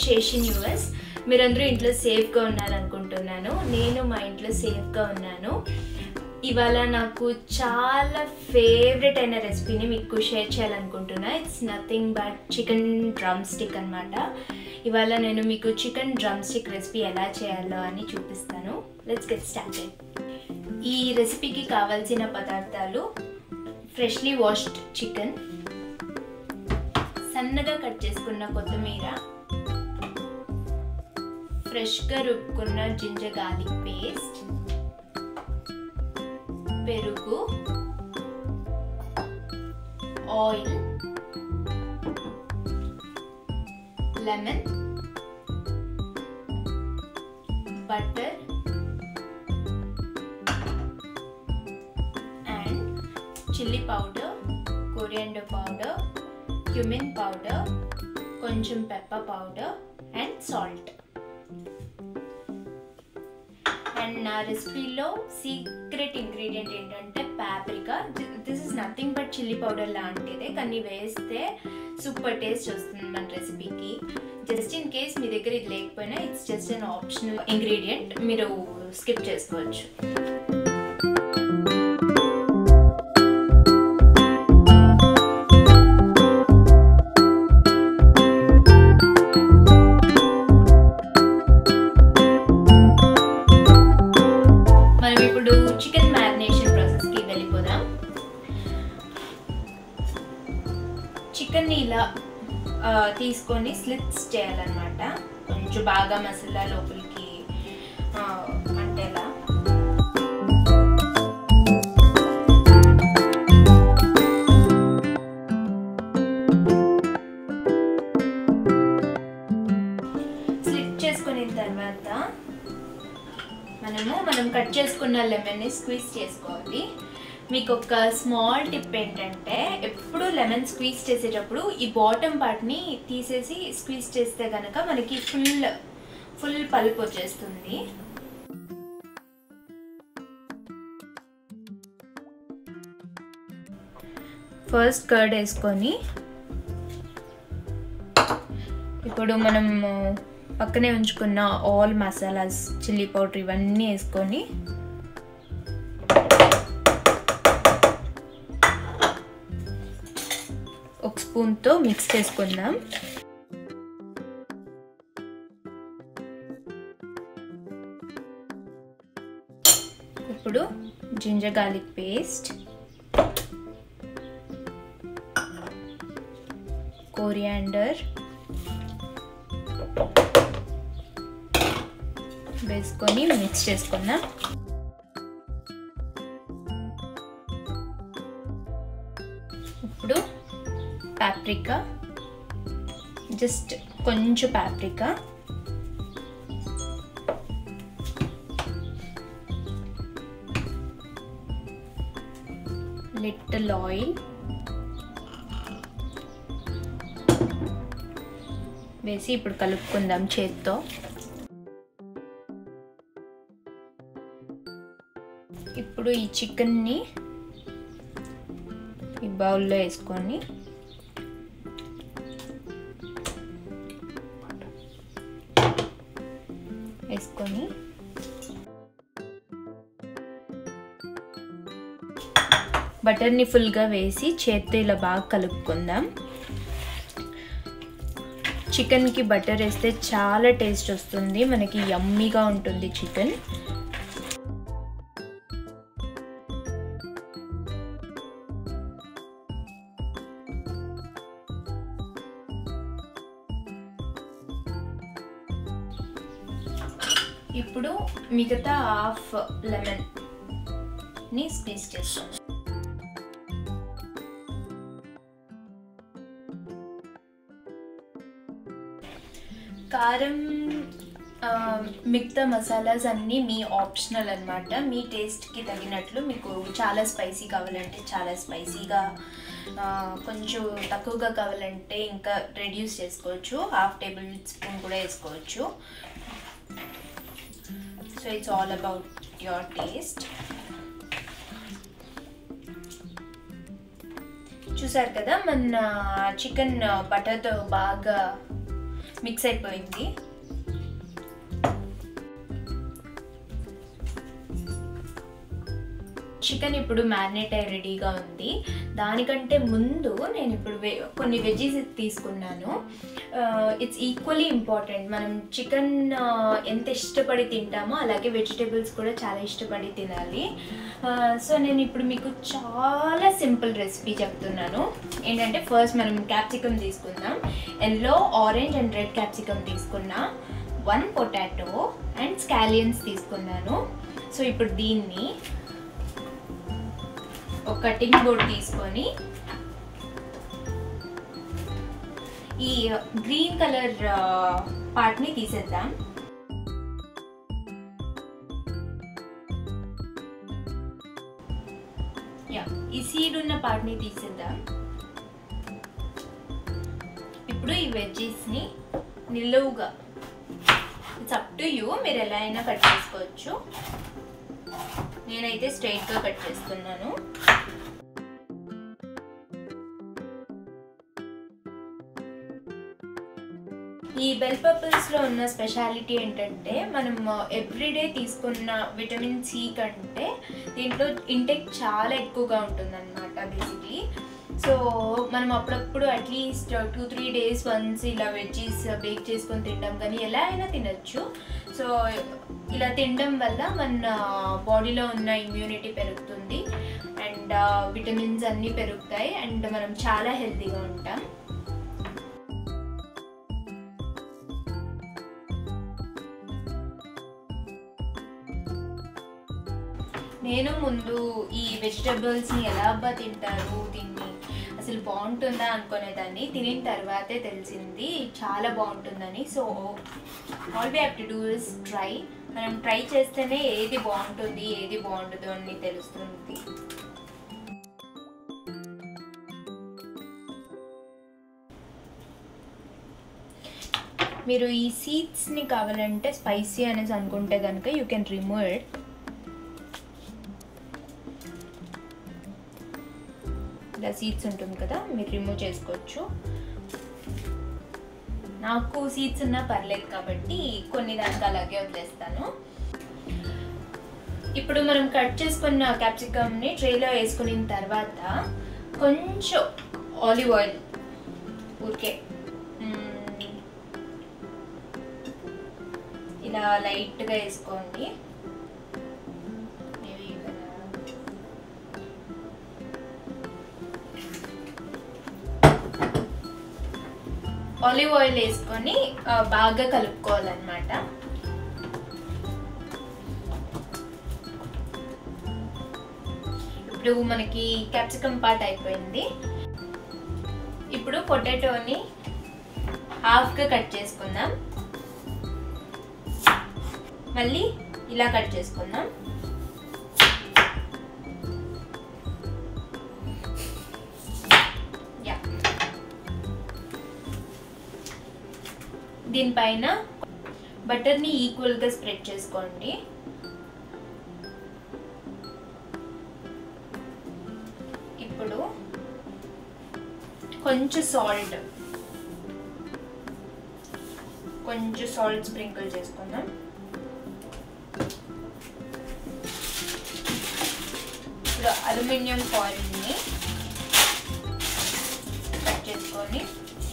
శేషిన్ US మీరందరూ ఇంట్లో సేఫ్గా ఉన్నారనుకుంటున్నాను నేను మా ఇంట్లో సేఫ్గా ఉన్నాను ఇవాళ నాకు చాలా ఫేవరెట్ అయిన రెసిపీని మీకు షేర్ చేయాలనుకుంటున్నా it's nothing but chicken drumstick అనమాట ఇవాళ నేను మీకు చికెన్ డ్రమ్ స్టిక్ రెసిపీ ఎలా చేయాలో అని చూపిస్తాను లెట్స్ గెట్ స్టార్టెడ్ ఈ రెసిపీకి కావాల్సిన పదార్థాలు ఫ్రెష్లీ వాష్డ్ చికెన్ సన్నగా కట్ చేసుకున్న కొత్తిమీర ఫ్రెష్గా రుబ్బుకున్న జింజర్ గార్లిక్ పేస్ట్ పెరుగు oil lemon butter and chilli powder coriander powder cumin powder కొంచెం pepper powder and salt and నా రెసిపీలో సీక్రెట్ ఇంగ్రీడియంట్ ఏంటంటే paprika this is nothing but chilli powder లాంటిదే కానీ వేస్తే సూపర్ టేస్ట్ వస్తుంది మన రెసిపీకి జస్ట్ ఇన్ కేస్ మీ దగ్గర ఇది లేకపోయినా it's just an optional ingredient మీరు స్కిప్ చేసుకోవచ్చు మనం ఇప్పుడు చికెన్ మ్యారినేషన్ ప్రాసెస్కి వెళ్ళిపోదాం చికెన్ని ఇలా ఆ, తీసుకొని స్లిట్స్ చేయాలన్నమాట కొంచెం బాగా మసాలా లోపలికి ఆ, అంటేలా స్లిట్ చేసుకున్న తర్వాత మనము మనం కట్ చేసుకున్న లెమన్ని స్క్వీజ్ చేసుకోవాలి మీకు ఒక స్మాల్ టిప్ ఏంటంటే ఎప్పుడు లెమన్ స్క్వీజ్ చేసేటప్పుడు ఈ బాటమ్ పార్ట్ని తీసేసి స్క్వీజ్ చేస్తే కనుక మనకి ఫుల్ ఫుల్ పల్ప్ వచ్చేస్తుంది ఫస్ట్ కర్డ్ వేసుకొని ఇప్పుడు మనం పక్కనే ఉంచుకున్న ఆల్ మసాలాస్ చిల్లీ పౌడర్ ఇవన్నీ వేసుకొని ఒక స్పూన్తో మిక్స్ చేసుకుందాం ఇప్పుడు జింజర్ గార్లిక్ పేస్ట్ కోరియాండర్ వేసుకొని మిక్స్ చేసుకుందాం ఇప్పుడు పాప్రికా జస్ట్ కొంచెం పాప్రికా లిటిల్ ఆయిల్ వేసి ఇప్పుడు కలుపుకుందాం చేత్తో ఇప్పుడు ఈ చికెన్ని ఈ బౌల్లో వేసుకొని వేసుకొని బటర్ని ఫుల్గా వేసి చేత్తో ఇలా బాగా కలుపుకుందాం చికెన్కి బటర్ వేస్తే చాలా టేస్ట్ వస్తుంది మనకి యమ్మీగా ఉంటుంది చికెన్ ఇప్పుడు మిగతా హాఫ్ లెమన్ ని స్క్వీజ్ చేస్తాం కారం ఆ, మిగతా మసాలాస్ అన్నీ మీ ఆప్షనల్ అనమాట మీ టేస్ట్కి తగినట్లు మీకు చాలా స్పైసీ కావాలంటే చాలా స్పైసీగా ఆ, కొంచెం తక్కువగా కావాలంటే ఇంకా రెడ్యూస్ చేసుకోవచ్చు హాఫ్ టేబుల్ స్పూన్ కూడా వేసుకోవచ్చు so it's all about your taste చూసారు కదా మన చికెన్ బటర్తో బాగా మిక్స్ అయిపోయింది చికెన్ ఇప్పుడు మ్యారినేట్ అయ్యి రెడీగా ఉంది దానికంటే ముందు నేను ఇప్పుడు వె కొన్ని వెజీస్ తీసుకున్నాను ఇట్స్ ఈక్వలీ ఇంపార్టెంట్ మనం చికెన్ ఎంత ఇష్టపడి తింటామో అలాగే వెజిటేబుల్స్ కూడా చాలా ఇష్టపడి తినాలి సో నేను ఇప్పుడు మీకు చాలా సింపుల్ రెసిపీ చెప్తున్నాను ఏంటంటే ఫస్ట్ మనం క్యాప్సికమ్ తీసుకుందాం yellow orange and red capsicum తీసుకున్నా వన్ పొటాటో అండ్ స్కాలియన్స్ తీసుకున్నాను సో ఇప్పుడు దీన్ని ఒక కటింగ్ బోర్డ్ తీసుకొని ఈ గ్రీన్ కలర్ పార్ట్ని తీసేద్దాం యా ఈ సీడ్ ఉన్న పార్ట్ని తీసేద్దాం ఇప్పుడు ఈ వెజ్జెస్ని నిలువుగా ఇట్స్ అప్ టు యూ మీరు ఎలా అయినా కట్ చేసుకోవచ్చు నేనైతే స్ట్రైట్గా కట్ చేస్తున్నాను ఈ బెల్ పర్పుల్స్లో ఉన్న స్పెషాలిటీ ఏంటంటే మనం ఎవ్రీడే తీసుకున్న విటమిన్ సి కంటే దీంట్లో ఇంటెక్ చాలా ఎక్కువగా ఉంటుందన్నమాట బేసిక్లీ సో మనం అప్పుడప్పుడు at least two three days once ఇలా వెజ్జీస్ బేక్ చేసుకొని తింటాం కానీ ఎలా అయినా తినచ్చు సో ఇలా తినడం వల్ల మన బాడీలో ఉన్న ఇమ్యూనిటీ పెరుగుతుంది అండ్ విటమిన్స్ అన్నీ పెరుగుతాయి అండ్ మనం చాలా హెల్తీగా ఉంటాం నేను ముందు ఈ వెజిటబుల్స్ని ఎలా అబ్బా తింటారు దీన్ని అసలు బాగుంటుందా అనుకునేదాన్ని తినిన తర్వాతే తెలిసింది చాలా బాగుంటుందని so all we have to do is try మనం ట్రై చేస్తేనే ఏది బాగుంటుంది ఏది బాగుంటుందో అని తెలుస్తుంది మీరు ఈ సీడ్స్ని కావాలంటే స్పైసీ అనేసి అనుకుంటే కనుక యూ కెన్ రిమూవ్ ఇట్ ఇలా సీడ్స్ ఉంటుంది కదా మీరు రిమూవ్ చేసుకోవచ్చు నాకు సీడ్స్ ఉన్నా పర్లేదు కాబట్టి కొన్ని దానికి అలాగే వదిలేస్తాను ఇప్పుడు మనం కట్ చేసుకున్న క్యాప్సికమ్ని ట్రేలో వేసుకున్న తర్వాత కొంచెం ఆలివ్ ఆయిల్ ఊరికే ఇలా లైట్గా వేసుకోండి ఆలివ్ ఆయిల్ వేసుకొని బాగా కలుపుకోవాలన్నమాట ఇప్పుడు మనకి క్యాప్సికమ్ పార్ట్ అయిపోయింది ఇప్పుడు పొటాటోని హాఫ్గా కట్ చేసుకుందాం మళ్ళీ ఇలా కట్ చేసుకుందాం యా దీనిపైన బటర్ని ఈక్వల్గా స్ప్రెడ్ చేసుకోండి ఇప్పుడు కొంచెం సాల్ట్ కొంచెం సాల్ట్ స్ప్రింకిల్ చేసుకుందాం ఇప్పుడు అల్యూమినియం ఫాయిల్ని కట్ చేసుకొని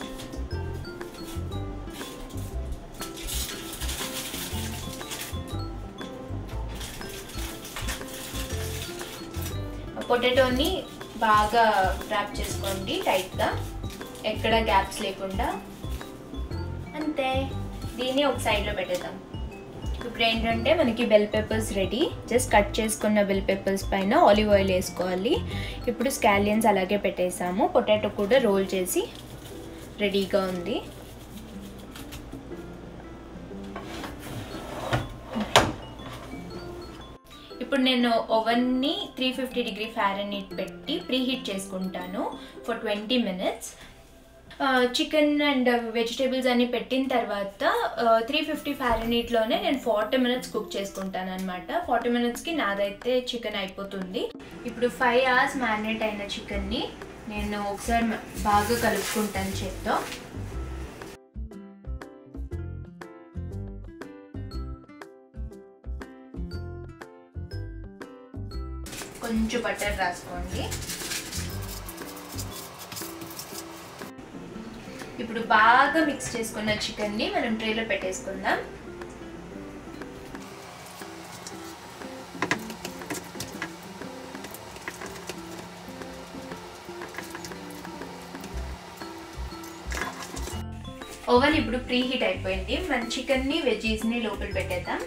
పొటాటోని బాగా ర్యాప్ చేసుకోండి టైట్గా ఎక్కడ గ్యాప్స్ లేకుండా అంతే దీన్ని ఒక సైడ్లో పెట్టేద్దాం ఇప్పుడు ఏంటంటే మనకి bell peppers ready just cut చేసుకున్న బెల్ పెప్పర్స్ పైన ఆలివ్ ఆయిల్ వేసుకోవాలి ఇప్పుడు స్కాలియన్స్ అలాగే పెట్టేసాము పొటాటో కూడా రోల్ చేసి రెడీగా ఉంది ఇప్పుడు నేను ఓవెన్ని త్రీ ఫిఫ్టీ డిగ్రీ ఫ్యారనీట్ పెట్టి ప్రీ హీట్ చేసుకుంటాను for twenty minutes chicken and vegetables అన్ని పెట్టిన తర్వాత త్రీ ఫిఫ్టీ ఫ్యారనీట్లోనే నేను ఫార్టీ మినిట్స్ కుక్ చేసుకుంటాను అనమాట ఫార్టీ మినిట్స్కి నాదైతే చికెన్ అయిపోతుంది ఇప్పుడు ఫైవ్ అవర్స్ మ్యారినేట్ అయిన చికెన్ని నేను ఒకసారి బాగా కలుపుకుంటాను చేత్తో కొంచెం బటర్ రాసుకోండి ఇప్పుడు బాగా మిక్స్ చేసుకున్న చికెన్ని మనం ట్రేలో పెట్టేసుకుందాం ఓవెన్ ఇప్పుడు ప్రీ హీట్ అయిపోయింది మన చికెన్ని వెజ్జీస్ని లోపల పెట్టేద్దాం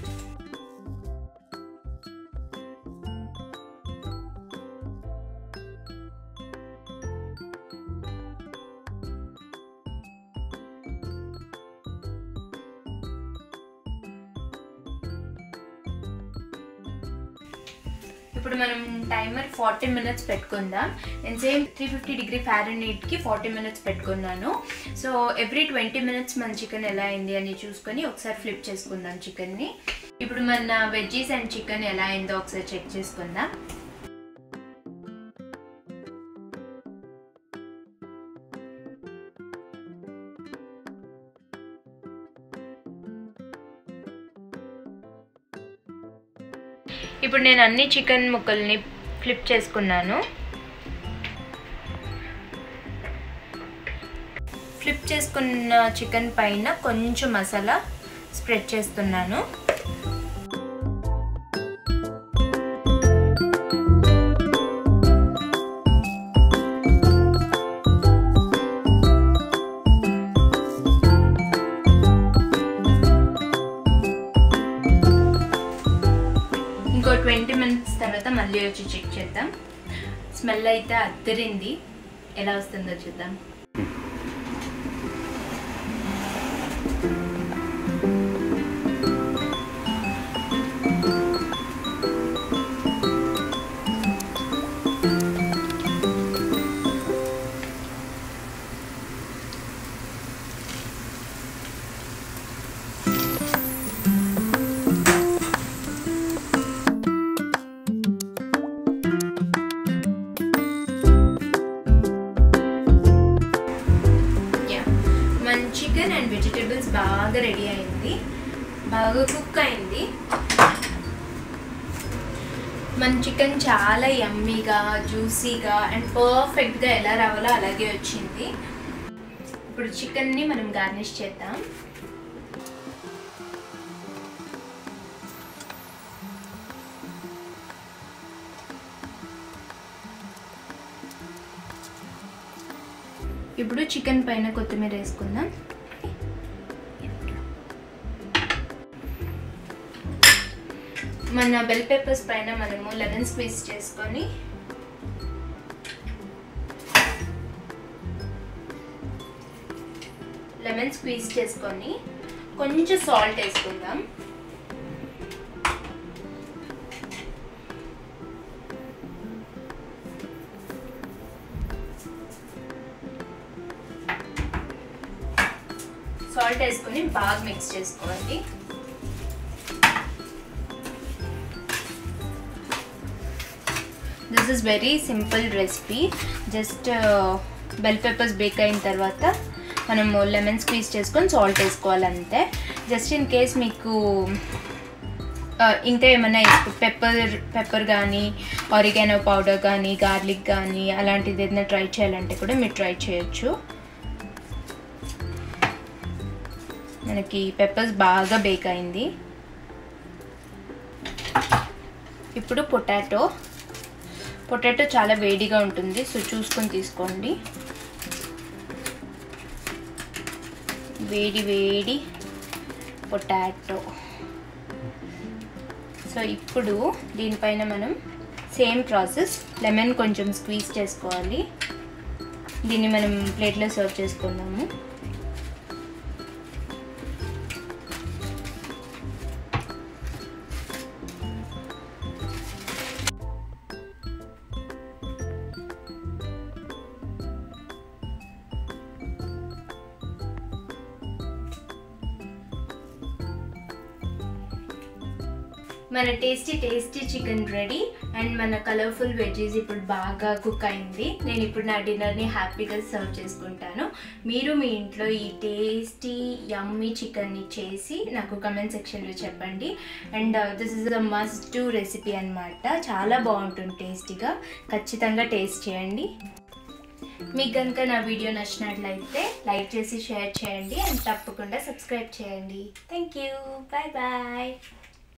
ఇప్పుడు మనం టైమర్ ఫార్టీ మినిట్స్ పెట్టుకుందాం నేను సేమ్ త్రీ ఫిఫ్టీ డిగ్రీ ఫ్యారనీట్కి ఫార్టీ మినిట్స్ పెట్టుకున్నాను సో ఎవ్రీ ట్వంటీ మినిట్స్ మన చికెన్ ఎలా అయింది అని చూసుకొని ఒకసారి ఫ్లిప్ చేసుకుందాం చికెన్ని ఇప్పుడు మన వెజ్జీస్ అండ్ చికెన్ ఎలా అయిందో ఒకసారి చెక్ చేసుకుందాం ఇప్పుడు నేను అన్ని చికెన్ ముక్కల్ని ఫ్లిప్ చేసుకున్నాను ఫ్లిప్ చేసుకున్న చికెన్ పైన కొంచెం మసాలా స్ప్రెడ్ చేస్తున్నాను ఇంకో ట్వంటీ మినిట్స్ తర్వాత మళ్ళీ వచ్చి చెక్ చేద్దాం స్మెల్ అయితే అద్దరింది ఎలా వస్తుందో చూద్దాం యా మన చికెన్ అండ్ వెజిటేబుల్స్ బాగా రెడీ అయింది బాగా కుక్ అయింది మన చికెన్ చాలా యమ్మీగా జ్యూసీగా అండ్ పర్ఫెక్ట్గా ఎలా రావాలో అలాగే వచ్చింది ఇప్పుడు చికెన్ని మనం గార్నిష్ చేద్దాం ఇప్పుడు చికెన్ పైన కొత్తిమీర వేసుకుందాం మన బెల్ పెప్పర్స్ పైన మనము లెమన్ స్క్వీజ్ చేసుకొని లెమన్ స్క్వీజ్ చేసుకొని కొంచెం సాల్ట్ వేసుకుందాం సాల్ట్ వేసుకొని బాగా మిక్స్ చేసుకోవాలి this is very simple recipe just bell peppers bake అయిన తర్వాత మనము లెమన్ స్క్వీజ్ చేసుకొని సాల్ట్ వేసుకోవాలి అంతే జస్ట్ ఇన్ కేస్ మీకు ఇంకా ఏమైనా పెప్పర్ పెప్పర్ కానీ ఆరిగానో పౌడర్ కానీ గార్లిక్ కానీ అలాంటిది ఏదైనా ట్రై చేయాలంటే కూడా మీరు ట్రై చేయొచ్చు మనకి పెప్పర్స్ బాగా బేక్ అయింది ఇప్పుడు పొటాటో పొటాటో చాలా వేడిగా ఉంటుంది సో చూసుకొని తీసుకోండి వేడి వేడి పొటాటో సో ఇప్పుడు దీనిపైన మనం సేమ్ ప్రాసెస్ లెమన్ కొంచెం స్క్వీజ్ చేసుకోవాలి దీన్ని మనం ప్లేట్లో సర్వ్ చేసుకుందాము మన tasty tasty chicken ready and మన కలర్ఫుల్ వెజ్జీస్ ఇప్పుడు బాగా కుక్ అయింది నేను ఇప్పుడు నా డిన్నర్ని హ్యాపీగా సర్వ్ చేసుకుంటాను మీరు మీ ఇంట్లో ఈ టేస్టీ యమ్మీ చికెన్ని చేసి నాకు కమెంట్ సెక్షన్లో చెప్పండి and this is a must do recipe అనమాట చాలా బాగుంటుంది టేస్టీగా ఖచ్చితంగా టేస్ట్ చేయండి మీకు కనుక నా వీడియో నచ్చినట్లయితే లైక్ చేసి షేర్ చేయండి అండ్ తప్పకుండా సబ్స్క్రైబ్ చేయండి థ్యాంక్ యూ బాయ్ బాయ్